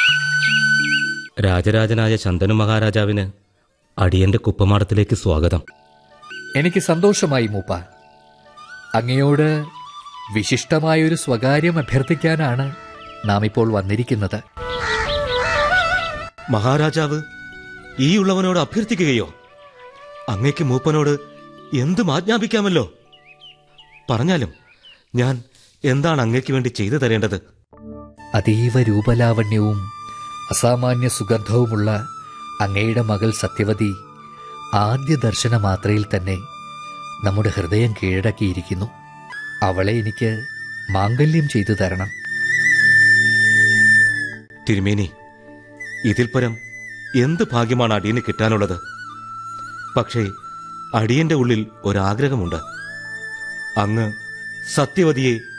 രാജരാജനായ ശന്തനു മഹാരാജാവിന് അടിയന്റെ കുപ്പമാടത്തിലേക്ക് സ്വാഗതം എനിക്ക് സന്തോഷമായി മൂപ്പ അങ്ങയോട് വിശിഷ്ടമായൊരു സ്വകാര്യം അഭ്യർത്ഥിക്കാനാണ് നാം ഇപ്പോൾ വന്നിരിക്കുന്നത് മഹാരാജാവ് ഈ ഉള്ളവനോട് അഭ്യർത്ഥിക്കുകയോ അങ്ങയ്ക്ക് മൂപ്പനോട് എന്തും ആജ്ഞാപിക്കാമല്ലോ പറഞ്ഞാലും ഞാൻ എന്താണ് അങ്ങയ്ക്ക് വേണ്ടി ചെയ്തു തരേണ്ടത് അതീവ രൂപലാവണ്യവും അസാമാന്യ സുഗന്ധവുമുള്ള അങ്ങയുടെ മകൾ സത്യവതി ആദ്യ ദർശന മാത്രയിൽ തന്നെ നമ്മുടെ ഹൃദയം കീഴടക്കിയിരിക്കുന്നു അവളെ എനിക്ക് മാംഗല്യം ചെയ്തു തരണം തിരുമേനി ഇതിൽ പരം എന്ത് ഭാഗ്യമാണ് അടിയന് കിട്ടാനുള്ളത് പക്ഷേ അടിയന്റെ ഉള്ളിൽ ഒരാഗ്രഹമുണ്ട് അങ്ങ് സത്യവതിയെ